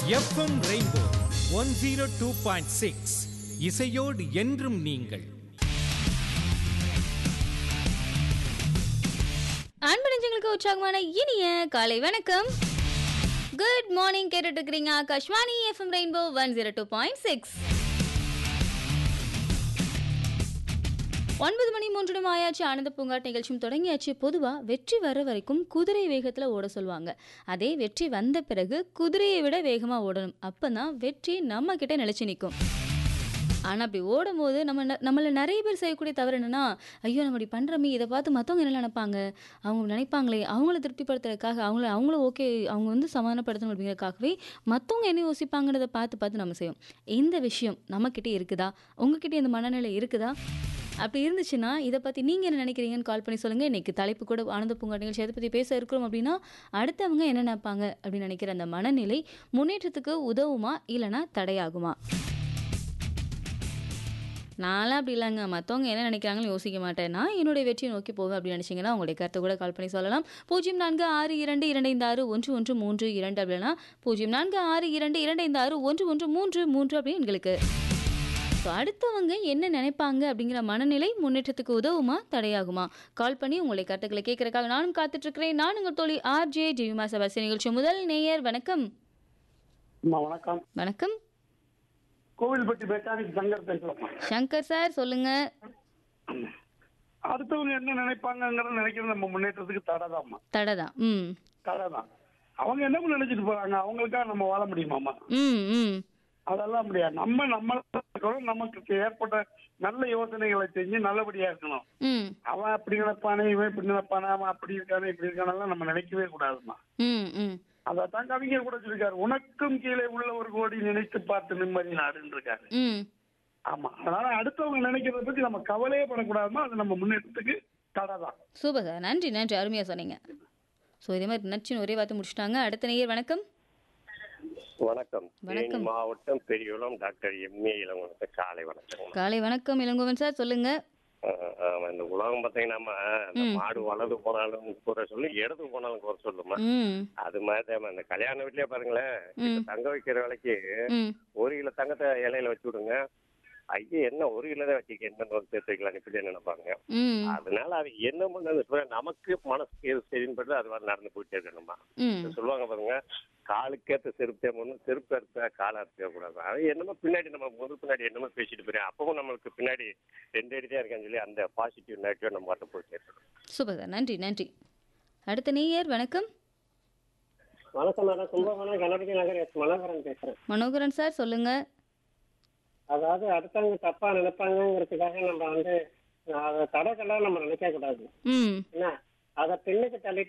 FM rainbow one zero two point six இசையோடு என்றும் நீங்கள் அன்பு நெஞ்சங்களுக்கு உற்சாகமான இனிய காலை வணக்கம் குட் மார்னிங் கேட்டுட்டு இருக்கிறீங்க Akashvani FM rainbow one zero two point six ஒன்பது மணி மூன்று நிமிடம் ஆயாச்சு ஆனந்த பூங்காட் நிகழ்ச்சியும் தொடங்கியாச்சு பொதுவாக வெற்றி வர வரைக்கும் குதிரை வேகத்தில் ஓட சொல்லுவாங்க அதே வெற்றி வந்த பிறகு குதிரையை விட வேகமாக ஓடணும் அப்போ தான் வெற்றி நம்ம கிட்ட நிலைச்சு நிற்கும் ஆனால் அப்படி ஓடும்போது நம்ம ந- நம்மள நிறைய பேர் செய்யக்கூடிய தவறு என்னன்னா ஐயோ நம்ம இப்படி பண்ணுறோமே இதை பார்த்து மற்றவங்க என்ன நினைப்பாங்க அவங்க நினைப்பாங்களே அவங்கள திருப்திப்படுத்துறதுக்காக அவங்கள அவங்கள ஓகே அவங்க வந்து சமாதானப்படுத்தணும் அப்படிங்கிறதுக்காகவே மற்றவங்க என்ன யோசிப்பாங்கிறத பார்த்து பார்த்து நம்ம செய்வோம் இந்த விஷயம் நம்மக்கிட்டே இருக்குதா உங்ககிட்ட இந்த மனநிலை இருக்குதா அப்படி இருந்துச்சுன்னா இதை பற்றி நீங்கள் என்ன நினைக்கிறீங்கன்னு கால் பண்ணி சொல்லுங்கள் இன்றைக்கி தலைப்பு கூட ஆனந்த பூங்கா நிகழ்ச்சி எதை பற்றி பேச இருக்கிறோம் அப்படின்னா அடுத்தவங்க என்ன நினைப்பாங்க அப்படின்னு நினைக்கிற அந்த மனநிலை முன்னேற்றத்துக்கு உதவுமா இல்லைனா தடையாகுமா நான்லாம் அப்படி இல்லைங்க மற்றவங்க என்ன நினைக்கிறாங்கன்னு யோசிக்க மாட்டேன் நான் என்னுடைய வெற்றியை நோக்கி போவேன் அப்படின்னு நினச்சிங்கன்னா உங்களுடைய கருத்தை கூட கால் பண்ணி சொல்லலாம் பூஜ்ஜியம் நான்கு ஆறு இரண்டு இரண்டு ஐந்து ஆறு ஒன்று ஒன்று மூன்று இரண்டு அப்படின்னா பூஜ்ஜியம் நான்கு ஆறு இரண்டு இரண்டு ஐந்து ஆறு ஒன்று ஒன்று மூன்று மூன்று அப்படின்னு எங்களுக்கு ஸோ அடுத்தவங்க என்ன நினைப்பாங்க அப்படிங்கிற மனநிலை முன்னேற்றத்துக்கு உதவுமா தடையாகுமா கால் பண்ணி உங்களுடைய கருத்துக்களை கேட்கறதுக்காக நானும் காத்துட்டு இருக்கிறேன் நான் உங்கள் தோழி ஆர்ஜே ஜெவிமா சபாசி நிகழ்ச்சி முதல் நேயர் வணக்கம் அம்மா வணக்கம் வணக்கம் கோவில்பட்டி மெக்கானிக் சங்கர் பேசுறோம்மா சங்கர் சார் சொல்லுங்க அடுத்தவங்க என்ன நினைப்பாங்கங்கிறத நினைக்கிறது நம்ம முன்னேற்றத்துக்கு தடைதாம்மா தடை தான் ம் தடைதான் அவங்க என்ன நினைச்சிட்டு போறாங்க அவங்களுக்காக நம்ம வாழ முடியுமாம்மா ம் ம் அதெல்லாம் முடியாது நம்ம நம்மள நமக்கு ஏற்பட்ட நல்ல யோசனைகளை செஞ்சு நல்லபடியா இருக்கணும் ம் அவன் அப்படி நினைப்பானே இவன் இப்படி நினைப்பானே அவன் அப்படி இருக்கானே இப்படி இருக்கானெல்லாம் நம்ம நினைக்கவே கூடாதுமா ம் ம் அதான் கவிஞர் கூட சொல்லிருக்காரு உனக்கும் கீழே உள்ள ஒரு கோடி நினைத்து பார்த்து நிம்மதி நாடுன்னு இருக்காரு ம் ஆமா அதனால அடுத்தவங்க நினைக்கிறத பத்தி நம்ம கவலையே படக்கூடாதுமா அது நம்ம முன்னேற்றத்துக்கு தடை தான் சூப்பர் சார் நன்றி நன்றி அருமையாக சொன்னீங்க ஸோ இதே மாதிரி நச்சுன்னு ஒரே வார்த்தை முடிச்சிட்டாங்க அடுத்த நேயர் வணக்கம் வணக்கம் தேனி வணக்கம். மாவட்டம் பெரியகுளம் டாக்டர் எம்ஏ இளங்குணத்தை காலை வணக்கம் காலை வணக்கம் இளங்கோவன் சார் சொல்லுங்க இந்த உலகம் பார்த்தீங்கன்னா நம்ம இந்த ம். மாடு வலது போனாலும் குறை சொல்லு இடது போனாலும் குறை சொல்லுமா ம் அது மாதிரி தான் இந்த கல்யாண வீட்லயே பாருங்களேன் இப்ப தங்க வைக்கிற வேலைக்கு ம் ஒரு கிலோ தங்கத்தை இலையில வச்சு விடுங்க ஐயா என்ன ஒரு கிலோ தான் வச்சுக்க என்ன சேர்த்து வைக்கலாம் இப்படி நினைப்பாங்க ம் அதனால அது என்ன பண்ணது நமக்கு மனசுக்கு எது சரின்னு பட்டு அது மாதிரி நடந்து போயிட்டே இருக்கணுமா ம் சொல்லுவாங்க பாருங்க காலுக்கேற்ற செருப்பு தேம்பணும் செருப்பு எடுத்த காலை அறுத்த கூடாது அது என்னமோ பின்னாடி நம்ம முதல் பின்னாடி என்னமோ பேசிட்டு போறேன் அப்பவும் நம்மளுக்கு பின்னாடி ரெண்டு அடி தான் இருக்கான்னு சொல்லி அந்த பாசிட்டிவ் நெகட்டிவ் நம்ம மட்டும் போய் சேர்க்கணும் சூப்பர் சார் நன்றி நன்றி அடுத்த நேயர் வணக்கம் வணக்கம் மேடம் கும்பகோணம் கணபதி நகர் எஸ் மனோகரன் பேசுறேன் மனோகரன் சார் சொல்லுங்க அதாவது அடுத்தவங்க தப்பா நினைப்பாங்கங்கிறதுக்காக நம்ம வந்து அதை தடைக்கெல்லாம் நம்ம நினைக்க கூடாது ம் என்ன அதை பின்னுக்கு தள்ளிட்டு